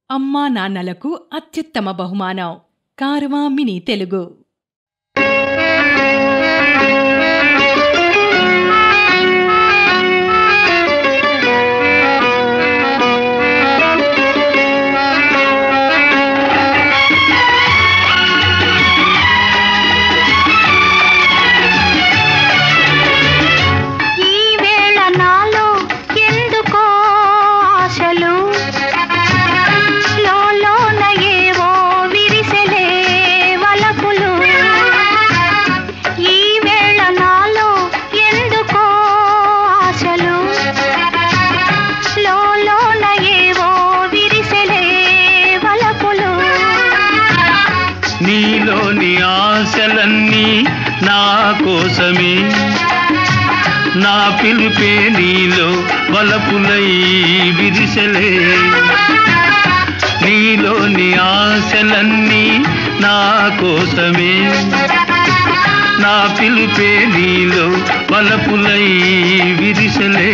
అమ్మా నాన్నలకు అత్యుత్తమ బహుమానం కారవా మినీ తెలుగు ఈ వేళ నాలో ఎందుకో ఆశలు లోలోన ఏవో విరిసెలే వలపులు ఈ వేళ నాలో ఎందుకో ఆశలు లోలోన ఏవో విరిసెలే వలపులు నీలోని ఆశలన్నీ నా కోసమే నా పిలుపే నీలో వలపులై విరిసెలే నీలోని ఆశలన్నీ నా కోసమే నా పిలుపే నీలో వలపులై విరిసెలే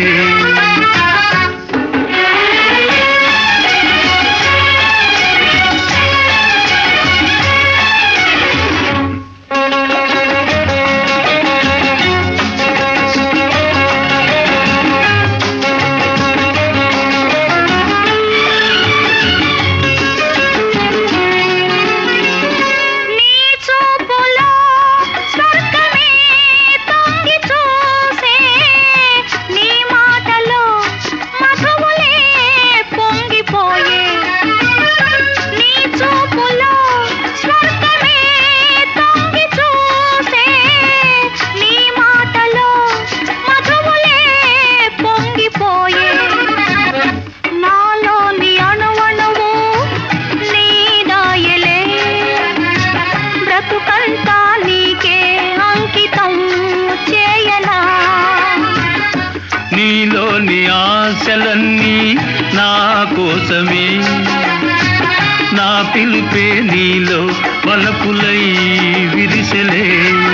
నీ చూపులో స్వర్గమే తొంగి చూసే నీ మాటలో మధువులే పొంగిపోయే నీ చూపులో స్వర్గమే తొంగి చూసే నీ మాటలో మధువులే పొంగిపోయే నాలోని అణువణువు నీదాయలే బ్రతుకంతా నీకే అంకితం చేయనా నీలోని ఆశలన్నీ నా కోసమే నా పిలుపే నీలో వలపులై విరిసెలే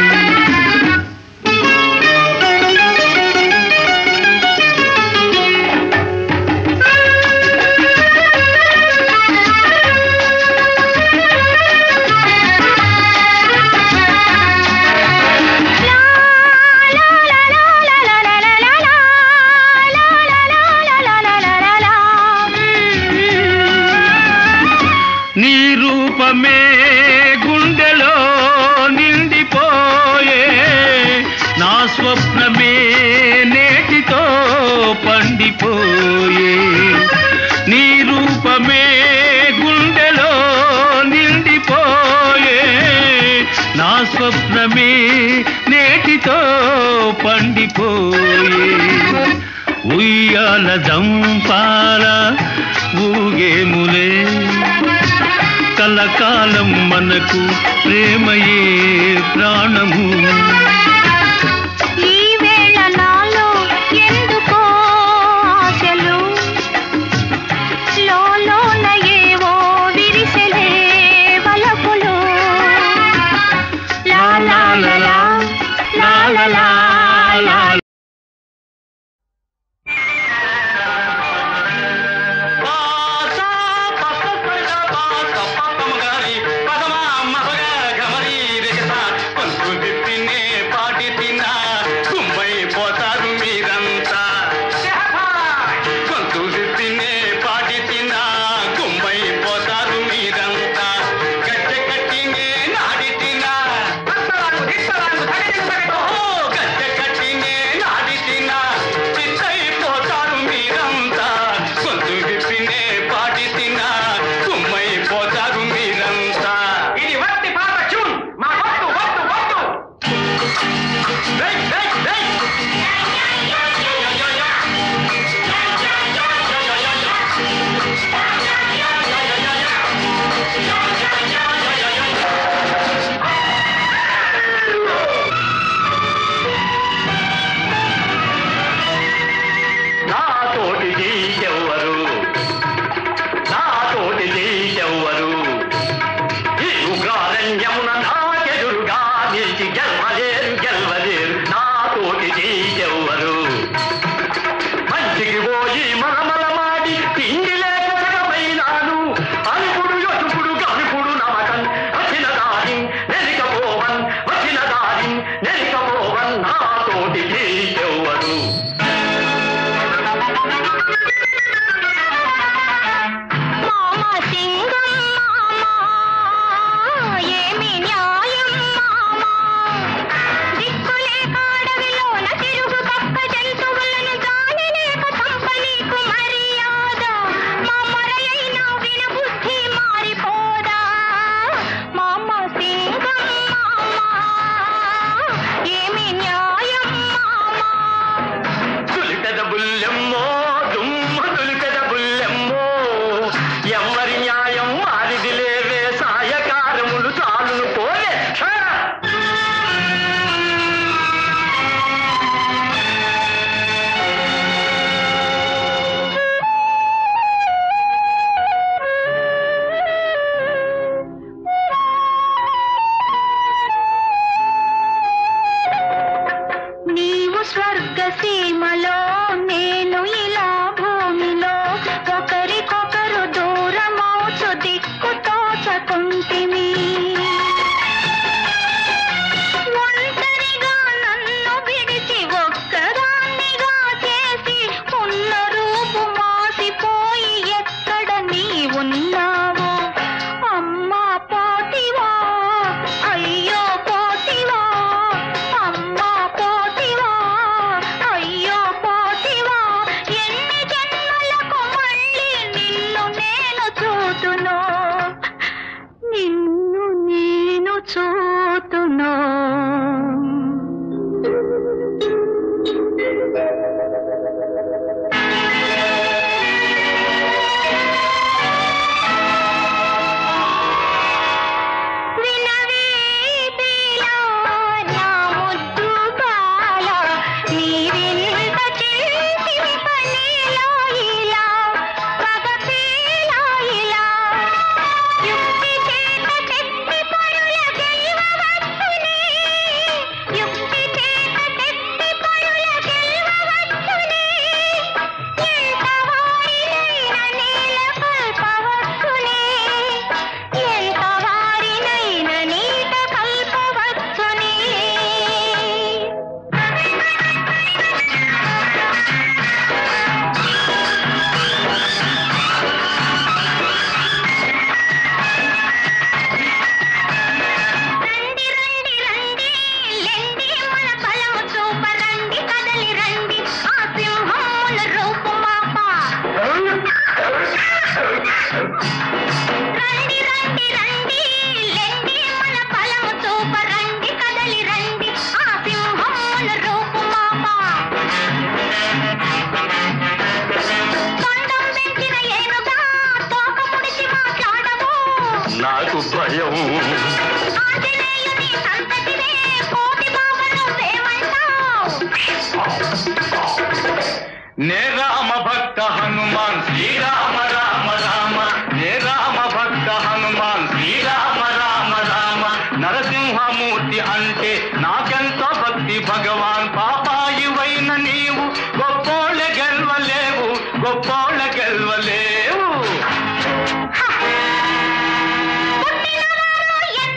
నీ రూపమే గుండెలో నిండిపోయే నా స్వప్నమే నేటితో పండిపోయే నీ రూపమే గుండెలో నిండిపోయే నా స్వప్నమే నేటితో పండిపోయే ఉయ్యాల జంపాల ఊగేములే కలకాలం మనకు ప్రేమయే ప్రాణము ఈ వేళ నాలో ఎందుకో ఆశలు లోలోన ఏవో విరిసెలే వలపులు లా లా లా లా, లా లా లా లా పదమా మహగా గమరీ రేఖ ఎవరి న్యాయం వారిది లేవే సాయకారములు చాలును పోలే ఛ! నీవు స్వర్గ సీమలో నేను ఇలా భూమిలో ఒకరికొకరు దూరమౌచు దిక్కు తోచకుంటిమి ఒంటరిగా నన్ను విడిచి ఒక్కదాన్నిగా చేసి ఉన్న రూపు మాసిపోయి ఎక్కడ నీ ఉన్నావు అమ్మా పోతివా అయ్యో పోతివా అమ్మా పోతివా అయ్యో పోతివా ఎన్ని జన్మలకు మళ్ళీ నిన్ను నేను చూతును నిన్ను నేను చూతును వినవేదిలో నా ముద్దు బాల నీవింత చేసివి పనిలో ఇలా పగపేలో ఇలా యుక్తి చేత శక్తి పరుల గెలవవచ్చునే యుక్తి చేత శక్తి పరుల గెలవవచ్చునే ఎంత వారినైనా నేల కల్పవచ్చునే ఎంత వారినైనా నీట కల్పవచ్చునే రండి రండి రండి లెండి మన బలము చూప రండి కదలి రండి ఆ సింహముల రూపు మాప రండి రండి రండి లెండి మన బలము చూప రండి కదలి రండి ఆ సింహముల రూపు మాప తొండం పెంచిన ఏనుగా తోక ముడిచి మాట్లాడవు నాకు భయం ఆంజనేయుని సంతతినే కోటి బాబను దేవంటావు నే రామ భక్త హనుమాన్ శ్రీరామ రామ రామ నే రామ భక్త హనుమాన్ శ్రీరామ రామ రామ నరసింహమూర్తి అంటే నాకెంతో భక్తి భగవాన్ పాపాయివైన నీవు గొప్పోళ్ళ గెలవలేవు గొప్పోళ్ళ గెలవలేవు పుట్టినవారు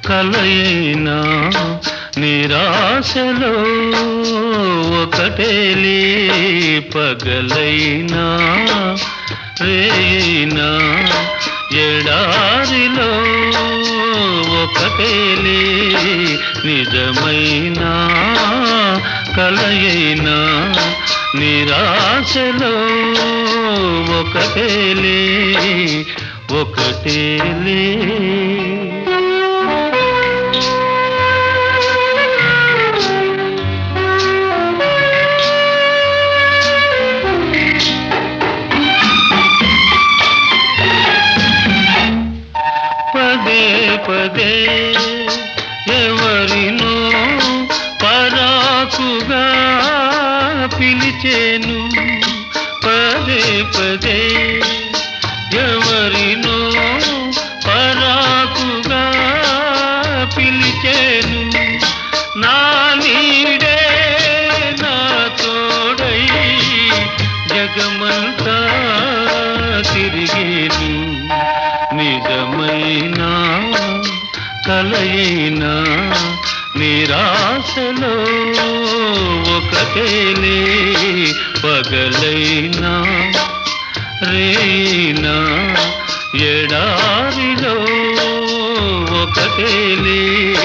కలయినా నిరాశలో ఒకటేలే పగలైనా రేయినా ఎడారిలో ఒకటేలే నిజమైనా కలయైనా నిరాశలో ఒకటేలే ఒకటేలే పదే పదే ఎవరినో పరాకుగా పిలిచేను పదే పదే ఎవరినో పరాకుగా పిలిచేను నా నీడే నా తోడై జగమంతా తిరిగేను నిజమైన కలయినా నిరాశలో ఒకటేలే పగలైనా రేనా ఎడారిలో ఒకటేలే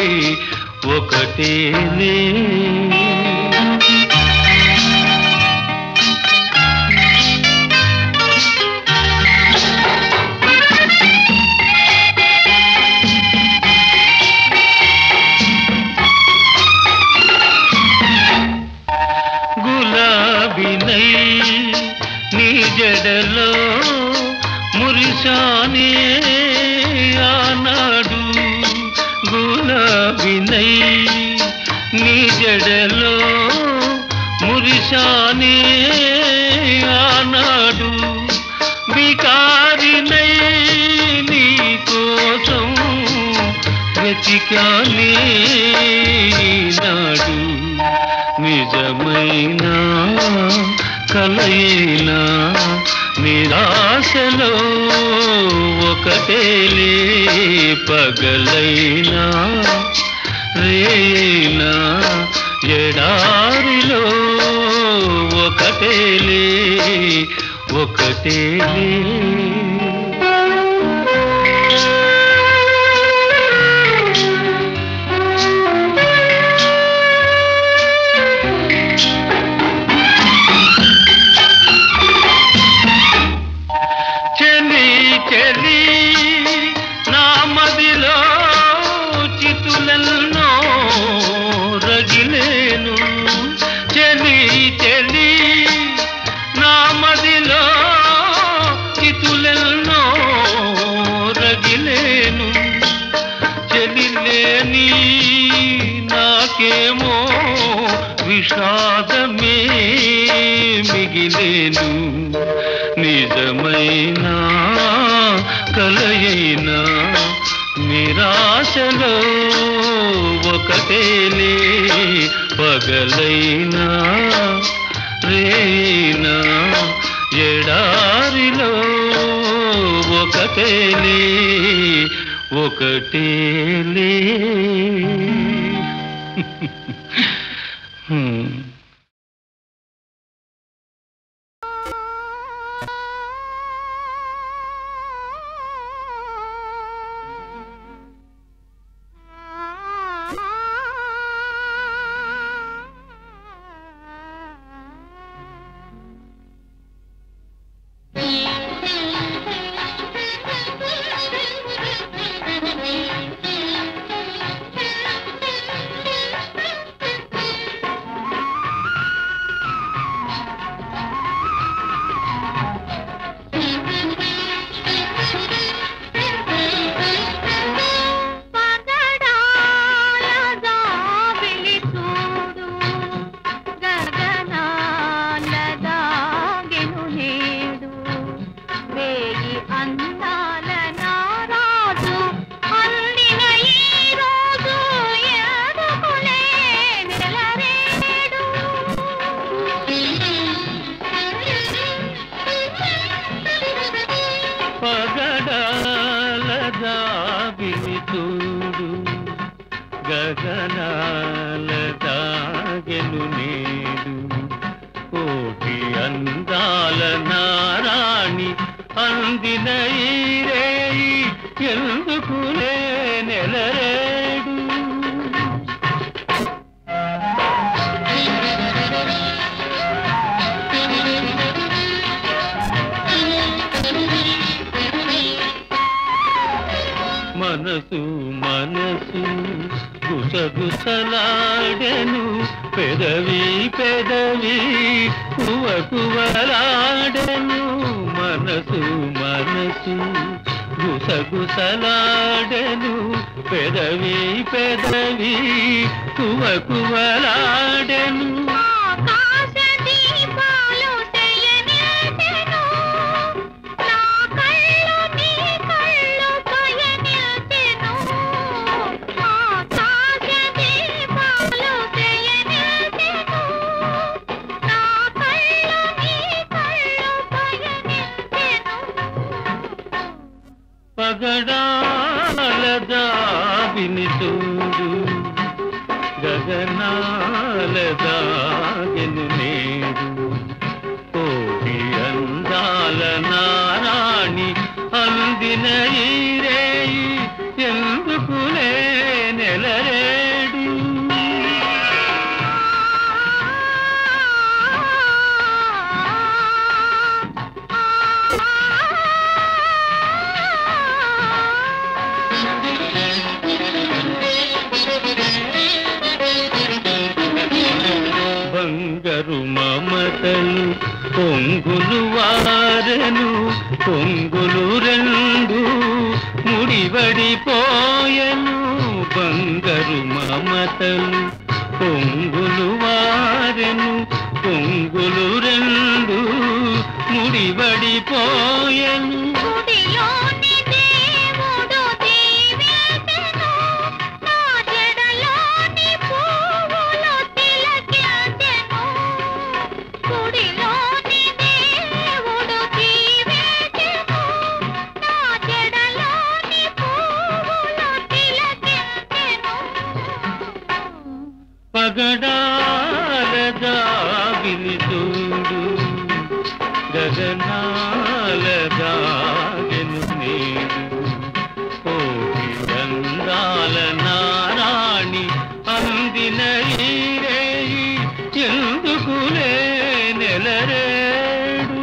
ఒకటేలే గులాబినై నీ జడలో మురిశానే ఆనాడు గులాబినై నీ జడలో మురిశానే ఆనాడు బికారినై నీ కోసం వెతికానే నాడు నిజమైన కలయినా నిరాశలో ఒకటేలే పగలైనా రేనా ఎడారిలో ఒకటేలే ఒకటేలే చెలి చెలి నా మదిలో చితులెన్నో రగిలేను చెలి చెలి నా మదిలో చితులెన్నో రగిలేను చెలిలేని నాకేమో విషాదమే మిగిలేను నిజమైన కలయైనా నిరాశలో ఒకటేలే పగలైనా రేనా ఎడారిలో ఒకటేలే ఒకటేలే హ్మ్. Thank you. గగనాల దాగెను నేడు కోటి అందాల నారాణి అందిన ఈ రేయి ఎందుకు నెలరేడు మనసు మనసు గుసగుసలాడెను పెదవి పెదవి కువ కువలాడెను మనసు మనసు గుసగుసలాడెను పెదవి పెదవి కువ కువలాడెను ఆకాశ దీపాలు చేయనిల్చెను నా కళ్ళు నీ కళ్ళు పయనిల్చెను ఆకాశ దీపాలు చేయనిల్చెను నా కళ్ళు నీ కళ్ళు పయనిల్చెను పగడాల దావిని చూడు గగనాల దాగెను నేడు కోటి అందాల నారాణి అందిన ఈ రేయి ఎందుకులే నెలరేడు బంగరు మమతలు పొంగులు వారెను పొంగులు రెండు ముడివడిపోయెను బంగరు మమతలు పొంగులు వారెను పొంగులు రెండు ముడివడిపోయెను గుడిలోని దేవుడు దీవించెను నా జడలోని పువ్వులు తిలకించెను గుడిలోని దేవుడు దీవించెను నా జడలోని పువ్వులు తిలకించెను పగడాల దావిని చూడు గగనాల దాగెను నేడు కోటి అందాల నారాణి అందిన ఈ రేయి ఎందుకులే నెలరేడు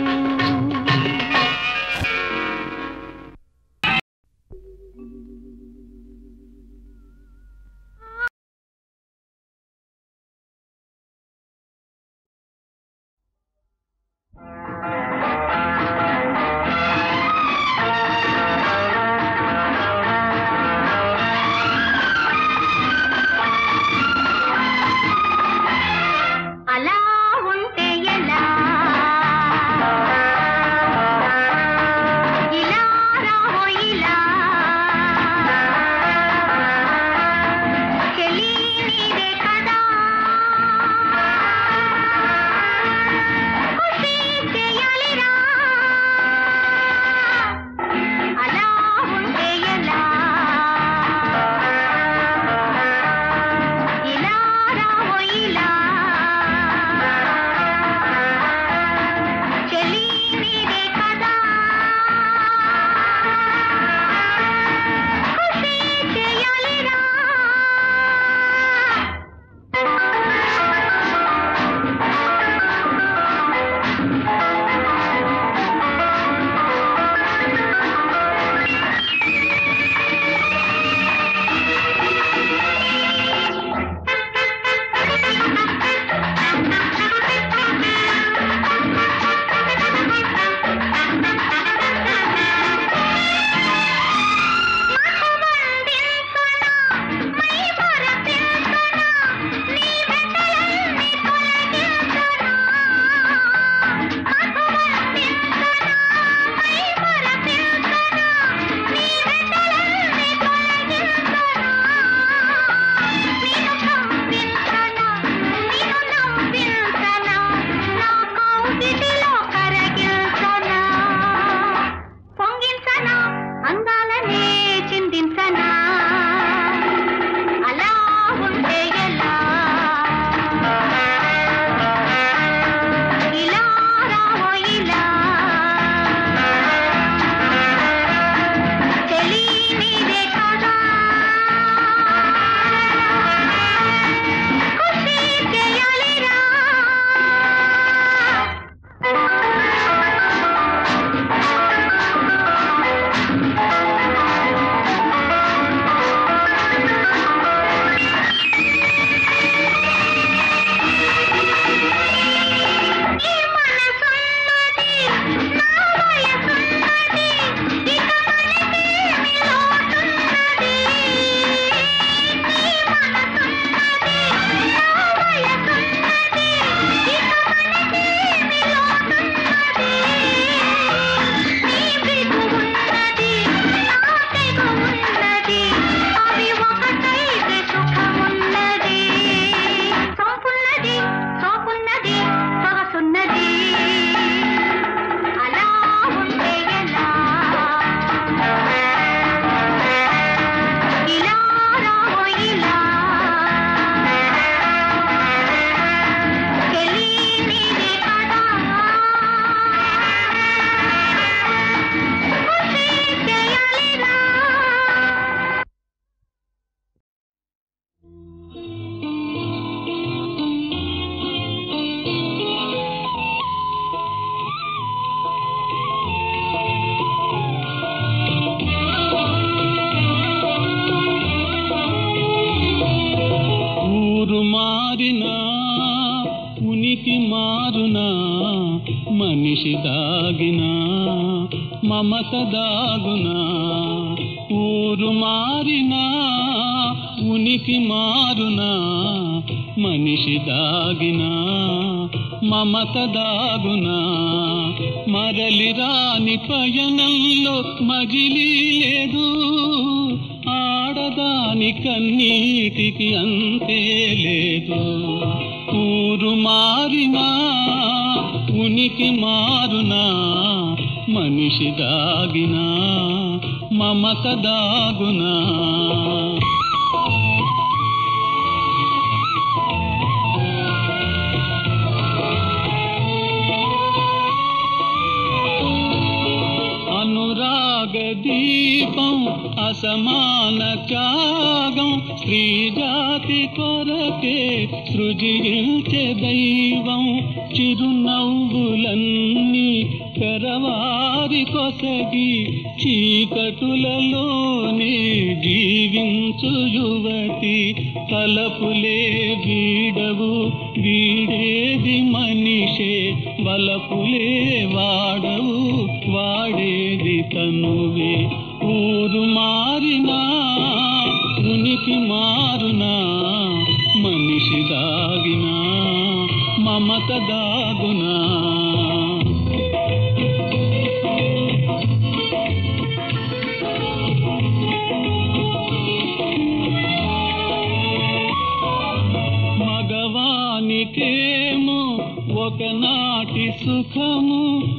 మనిషి దాగినా మమత దాగునా ఊరు మారినా ఉనికి మారునా మనిషి దాగినా మమత దాగునా మరలి రాని పయనంలో మజిలీ లేదు ఆడదాని కన్నీటికి అంతే లేదు ఊరు మారినా ఉనికి మారునా మనిషి దాగినా మమత దాగునా అనురాగ దీపం అసమాన త్యాగం స్త్రీ జాతి కొరకే సృజించే దైవం చిరునవ్వులన్నీ పెరవారి కొసగి చీకటులలోనే జీవించు యువతి తలపులే వీడవు వీడేది మనిషే బలపులే వాడవు వాడేది తనువే ఊరు మారినా ఉనికి మారునా మనిషి దాగినా మమత దాగునా మగవానికేమో ఒకనాటి సుఖము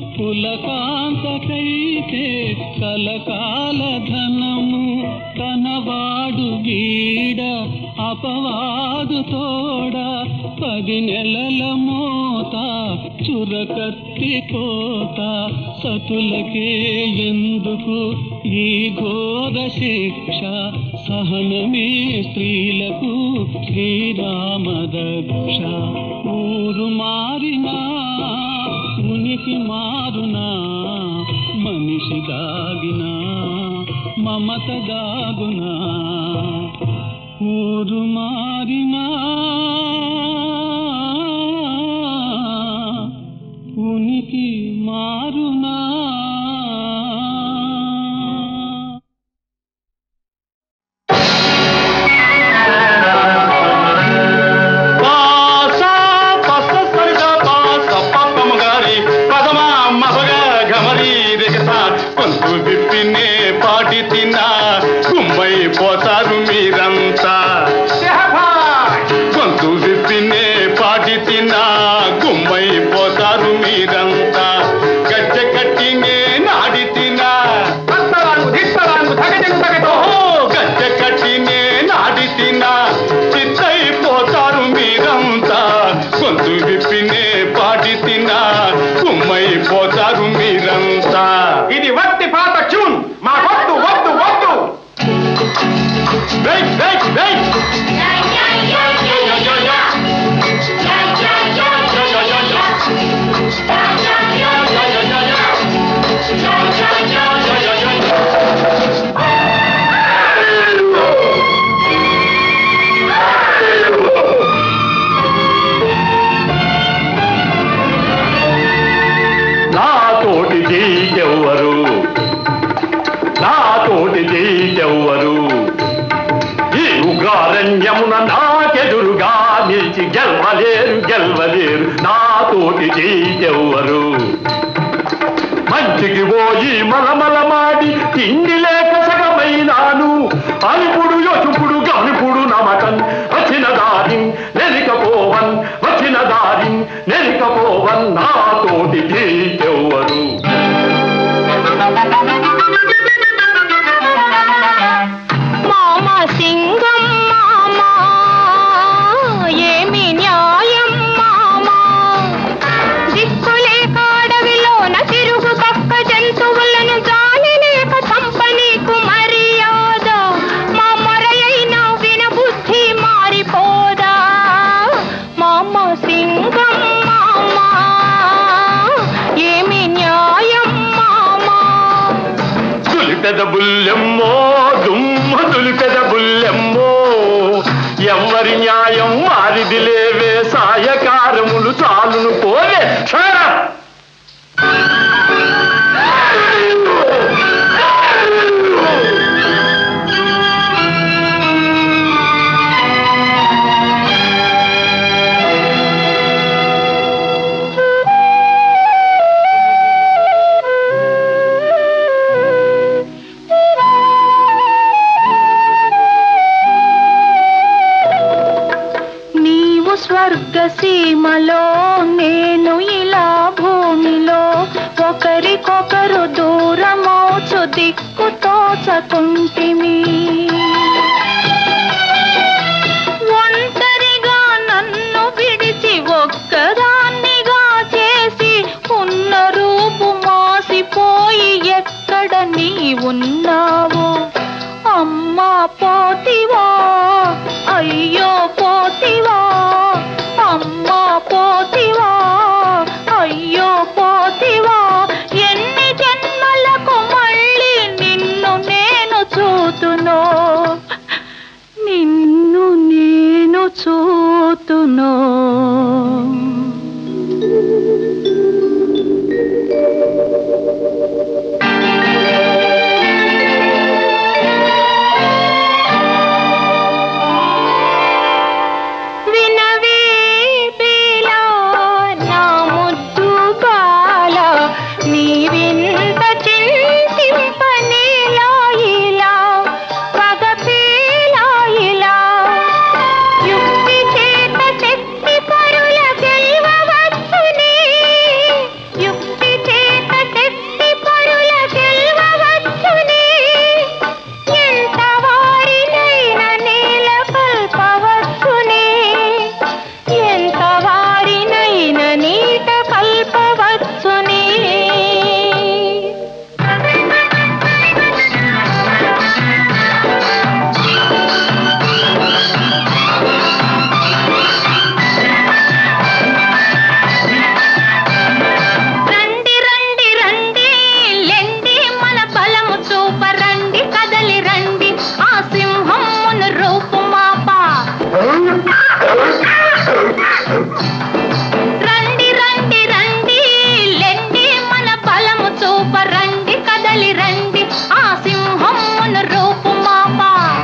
పులకాంతకైతే కలకాల ధనము తనవాడు వీడ అపవాదు తోడ పది నెలల మోత చురకత్తి కోత సతులకే ఎందుకు ఈ ఘోర శిక్ష సహనమే స్త్రీలకు శ్రీరామదక్ష ఊరు మారినా ఉనికి మారునా మనిషి దాగినా మమత దాగునా ఊరు మారినా ఉనికి మారునా పాసా పస సరిగా పాస పప్పమ్మ గారి పదమా మసగా గమరి దిగస కొంత విప్పినే పాటి తిన్నా గుమ్మై పోతారు మీరంతా గొంతు విప్పినే పాటి తిన్నా గుమ్మై పోతారు మీరంతా గజ్జ కట్టినే నాడి తినా ఓహో, గజ్జ కట్టినే నాడి తినా చిత్తైపోతారు మీరంతా గొంతు విప్పినే పాటి తిన్నా గుమ్మైపోతారు మీరంతా ఇది వట్టి పాత ట్యూన్ మా వద్దు వద్దు వద్దు వెయిట్ వెయిట్ వెయిట్ నాతోటి జీకెవ్వరు నాతోటి జీకెవ్వరు ఈ ఉగ్రారణ్యమున నాకెదురుగా నిలిచి గెలవలేరు గెలవలేరు నాతోటి జీకెవ్వరు మంచికి పోయి మలమలమాడి తిండి లేక సగమైనాను అలుపుడు యొచుపుడు గనుపుడు నమకన్ వచ్చిన దారిన్ నెరికపోవన్ వచ్చిన దారిన్ నెరికపోవన్ నాతోటి తీకెవ్వరు మామ సింగం మామ ఏమి న్యాయం మామ దిక్కులేక అడవిలోన తిరుగు పక్క జంతువులను జాలి లేక చంపనీకు మర్యాద మా మొరయైన వినబుద్ధి మారిపోదా మామ సింగం మామ ఏమి న్యాయం మామ దులిపెద బుల్లెమ్మో దుమ్మ దులిపెద బుల్లెమ్మో ఎవ్వరి న్యాయం వారిది లేవే సాయకారములు చాలును పోవే Shut up! స్వర్గసీమలో నేను ఇలా భూమిలో ఒకరికొకరు దూరమౌచు దిక్కు తోచకుంటిమి ఒంటరిగా నన్ను విడిచి ఒక్కదాన్నిగా చేసి ఉన్న రూపు మాసిపోయి ఎక్కడ నీ ఉన్నావు అమ్మా పోతివా అయ్యో పోతివా అమ్మా పోతివా అయ్యో పోతివా ఎన్ని జన్మలకు మళ్ళీ నిన్ను నేను చూతునో నిన్ను నేను చూతునో వినవే బేలా నా ముద్దు బాల నీవింత చింతింపనేలా ఇలా పగపేలా ఇలా యుక్తి చేత శక్తి పరుల గెలవవచ్చునే యుక్తి చేత శక్తి పరుల గెలవవచ్చునే ఎంత వారినైనా నేల కల్పవచ్చునే ఎంత వారినైనా నీట కల్పవచ్చునే రండి రండి రండి లెండి మన బలము చూప రండి కదలి రండి ఆ సింహమును రూపు మాప రండి రండి రండి లెండి మన బలము చూప రండి కదలి రండి ఆ సింహమును రూపు మాప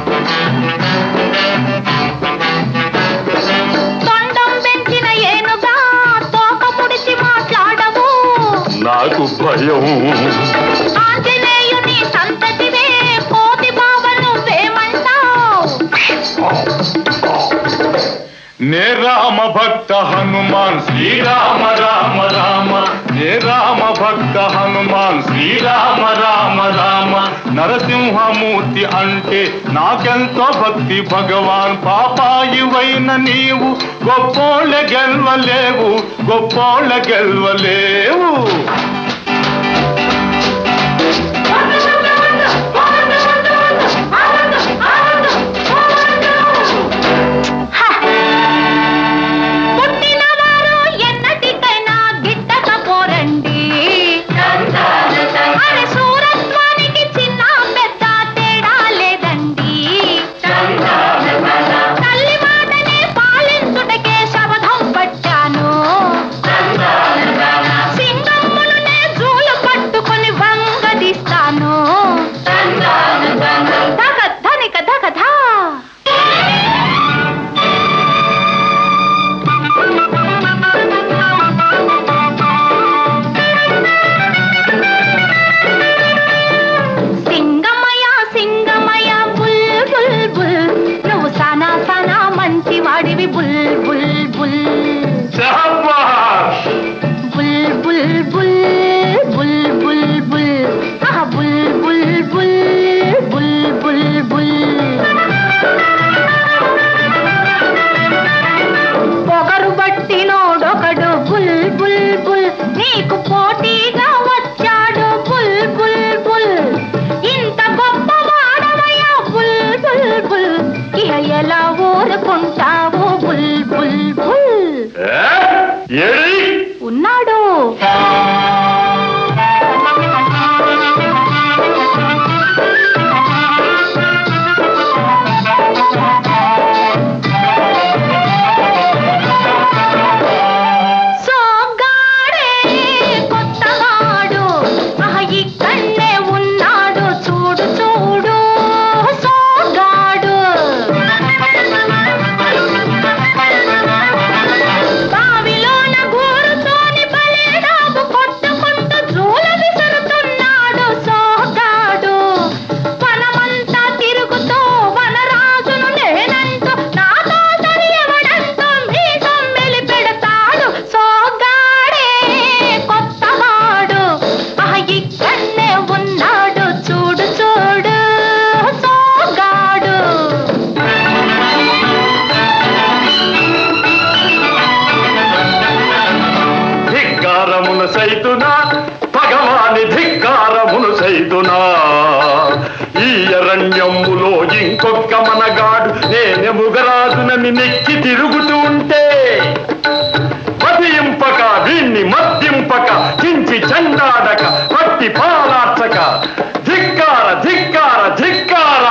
తొండం పెంచిన ఏనుగా తోక ముడిచి మాట్లాడవు నాకు భయం ఆంజనేయుని సంతతివే కోతి బావ నువ్వేమంటావు నే రామ భక్త హనుమాన్ శ్రీరామ రామ రామ నే రామ భక్త హనుమాన్ శ్రీరామ రామ రామ నరసింహమూర్తి అంటే నాకెంతో భక్తి భగవాన్ పాపాయివైన నీవు గొప్పోళ్ళ గెల్వలేవు గొప్పోళ్ళ గెల్వలేవు పుట్టినవారు ఎన్నటికైనా గిట్టకపోరండి అరే సూరత్వానికి చిన్న పెద్ద తేడా లేదండి తల్లి మాటనే పాలించుటకే శపథం పట్టాను సింగమ్ములనే జూలు పట్టుకొని వంగదీస్తాను దగ ధనిక దగధా సింగమయ సింగమయ బుల్ బుల్ బుల్ నువ్వు సానా సానా మంచి వాడివి బుల్ బుల్ బుల్ శాబాష్! బుల్ బుల్ బుల్ బుల్ బుల్ బుల్ ఆహా బుల్ బుల్ బుల్ బుల్ బుల్ బుల్ పొగరు బట్టి నోడొకడు బుల్ బుల్ బుల్ నీకు పోటీగా వచ్చాడు బుల్ బుల్ బుల్ ఇంత గొప్ప వాడవయ్యా బుల్ బుల్ బుల్ ఇహ ఎలా ఊరుకుంటావు బుల్ బుల్ బుల్ ఏ? ఏడి ఉన్నాడు సోగ్గాడే కొత్తవాడు ఆహ ఇక్కడే ఉన్నాడు చూడు చూడు సోగ్గాడు సైతునా భగవాని ధిక్కారమును సైతునా ఈ అరణ్యములో ఇంకొక్క మనగాడు నేనెముగరాజునని నెక్కి తిరుగుతూ ఉంటే మదింపక వీణ్ణి మద్దింపక చించి చండాడక పట్టి పాలార్చక ధిక్కార ధిక్కార ధిక్కార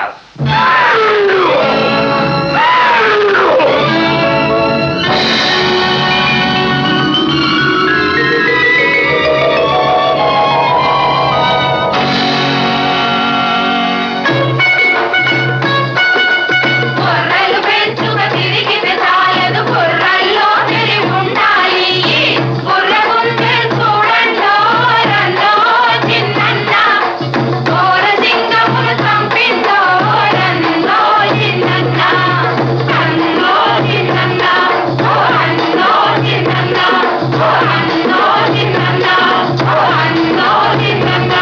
కొర్రలు పెంచుక తిరిగితే చాలదు కొర్రల్లో తిరి ఉండాలి కొర్రగుంటే చూడండో రండో చిన్నన్న కోర సింగమును చంపిండో రండో చిన్నన్న రండో చిన్నన్న ఓ రండో చిన్నన్న ఓ రండో చిన్నన్న ఓ రండో చిన్నన్న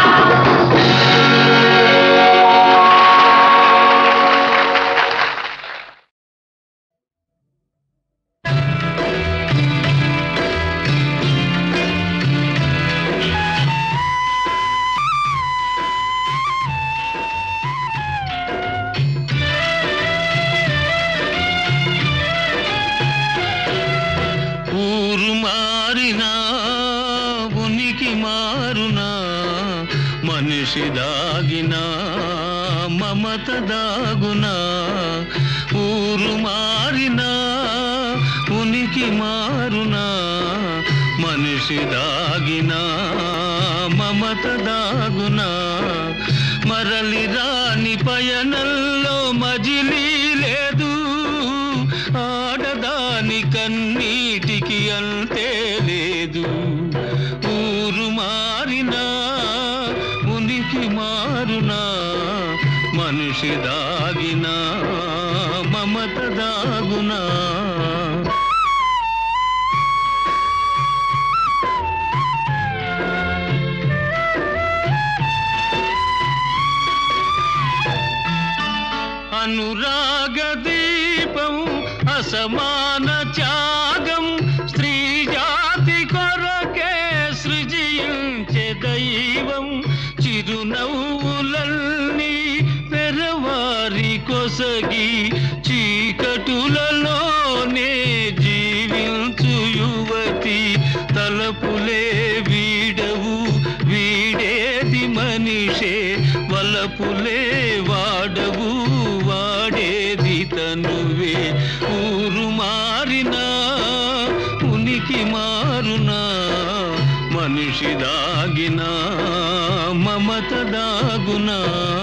ఊరు మారినా ఉనికి మారునా మనిషి దాగినా మమత దాగునా ఊరు మారినా ఉనికి మారునా మనిషి దాగినా మమత దాగునా మరలి రాని పయనంలో మజిలీ లేదు ఆడదాని కన్నీటికి అంతే లేదు ఊరు మారినా ఉనికి మారునా మనిషి దాగినా మమత దాగునా అనురాగ దీపం అసమాన త్యాగం స్త్రీ జాతి కొరకే సృజించే దైవం చిరునవ్వులన్నీ పెరవారి కొసగి చీకటులలోనే జీవించు యువతి తలపులే వీడవు వీడేది మనిషే వలపులే వాడవు వాడేది తనువే ఊరు మారినా ఉనికి మారునా మనిషి దాగినా మమత దాగునా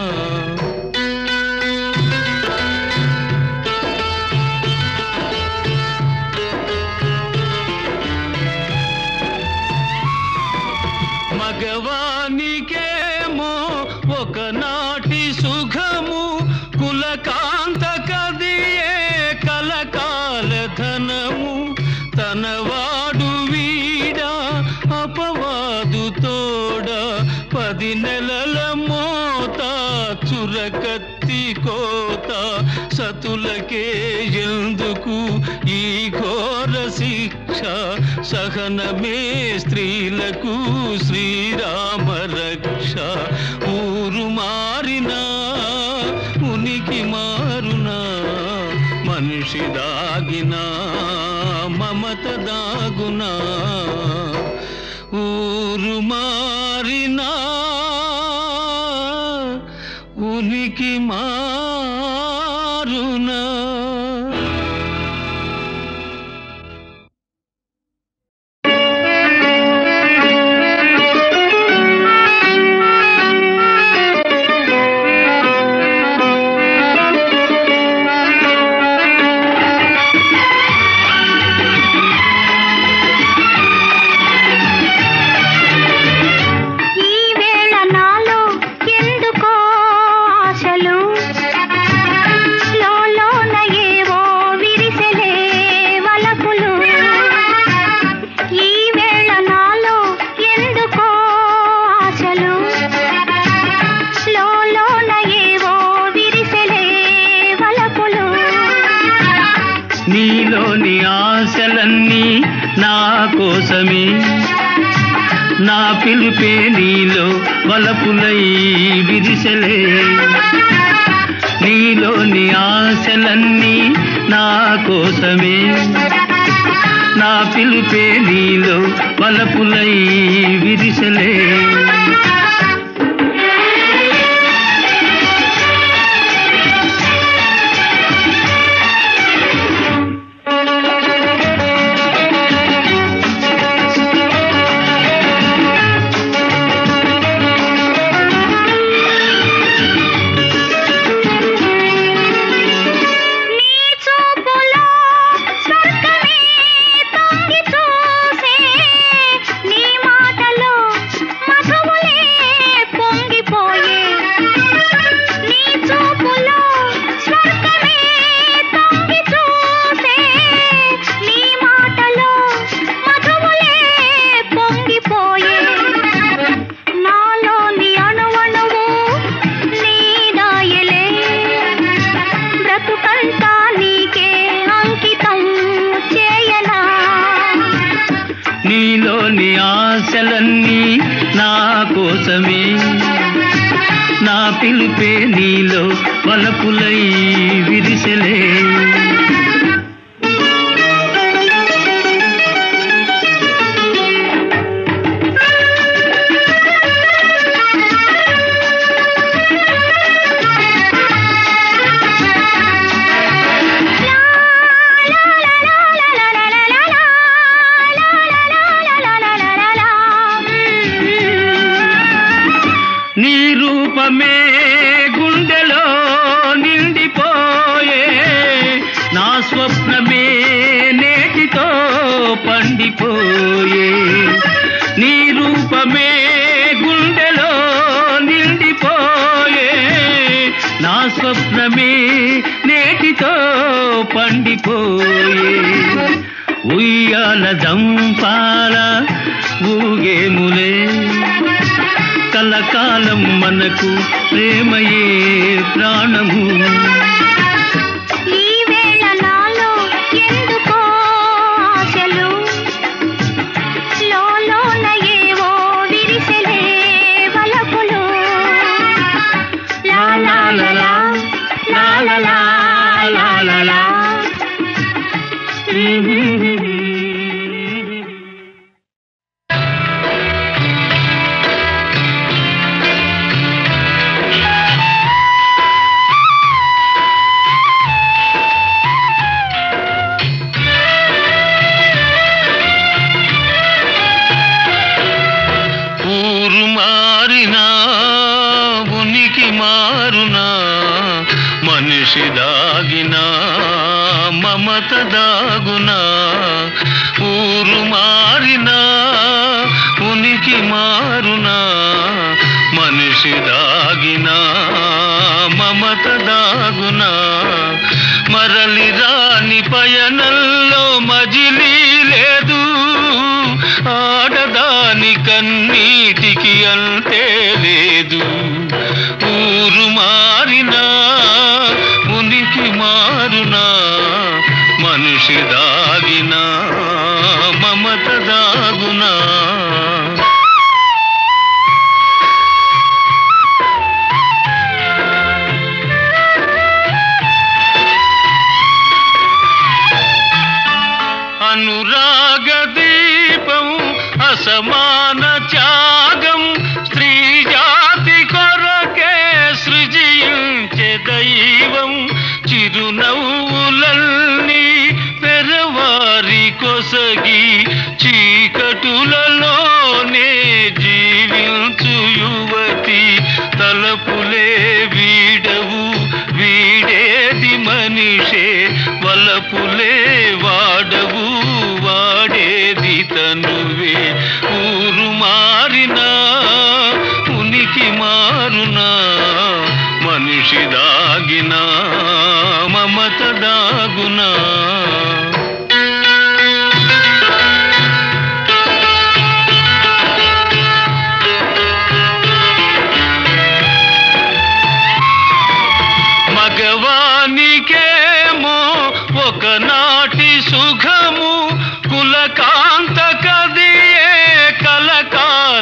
మగవానికేమో ఒకనాటి సుఖము కులకాంత కదియే కలకాల ధనము తనవాడు వీడా అపవాదు తోడ పది నెలల మోత చురకత్తి కోత సతులకే ఎందుకు ఈ ఘోర శిక్ష సహనమే స్త్రీలకు శ్రీరామ రక్ష ఊరు మారినా ఉనికి మారునా మనిషి దాగినా మమత దాగునా ఊరు మారినా ఉనికి మారునా ఈ వేళ నాలో ఎందుకో ఆశలు లోలోన ఏవో విరిసెలే వలపులు ఈ వేళ నాలో ఎందుకో ఆశలు లోలోన ఏవో విరిసెలే వలపులు నీలోని ఆశలన్నీ నా కోసమే నా పిలుపే నీలో వలపులై విరిసలే నీలోని ఆశలన్నీ నా కోసమే నా పిలుపే నీలో వలపులై విరిసలే నీ చూపులో స్వర్గమే తొంగి చూసే నీ మాటలో మధువులే పొంగిపోయే నీ చూపులో స్వర్గమే తొంగి చూసే నీ మాటలో మధువులే పొంగిపోయే నాలోని అణువణువు నీదాయలే బ్రతుకంతా నీకే అంకితం చేయనా నీలోని ఆశలన్నీ నా కోసమే నా పిలుపే నీలో వలపులై విరిసలే నీ రూపమే గుండెలో నిండిపోయే నా స్వప్నమే నేటితో పండిపోయే నీ రూపమే గుండెలో నిండిపోయే నా స్వప్నమే నేటితో పండిపోయే ఉయ్యాల దంపాల ఊగేములే కలకాలం మనకు ప్రేమయే ప్రాణము ఈ వేళ నాలో ఎందుకో ఆశలు లోలోన ఏవో విరిసెలే వలపులు లా లా లా లా, లా లా లా, లా లా లా. ఊరు మారినా ఉనికి మారునా మనిషి దాగినా మమత దాగునా ఊరు మారినా ఉనికి మారునా మనిషి దాగినా మమత దాగునా మరలి రాని పయనంలో మజిలీ లేదు ఆడదాని కన్నీటికి అంతే లేదు ఊరు మారినా ఉనికి మారునా మనిషి దాగినా మమత దాగునా అనురాగ దీపం అసమాన త్యాగం స్త్రీ జాతి కొరకే సృజించే దైవం చిరునవ్వులన్నీ పెరవారి కొసగి చీకటులలోనే జీవించు యువతి తలపులే వీడవు వీడేది మనిషే వలపులే వాడవు వాడేది తనువే ఊరు మారినా ఉనికి మారునా మనిషి దాగినా మమత దాగునా మగవానికేమో ఒకనాటి సుఖము కులకాంత కదియే కలకాల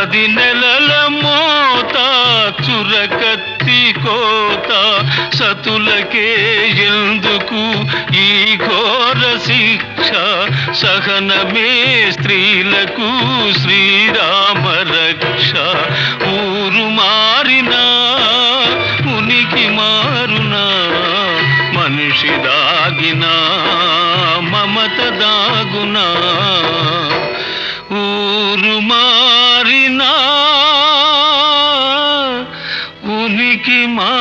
పది నెలల మోత చురకత్తి కోత సతులకే ఎందుకు ఈ ఘోర శిక్ష సహనమే స్త్రీలకు శ్రీరామ రక్ష ఊరు మారినా ఉనికి మారునా మనిషి దాగినా మమత దాగునా ఊరు మారినా ఉనికి మా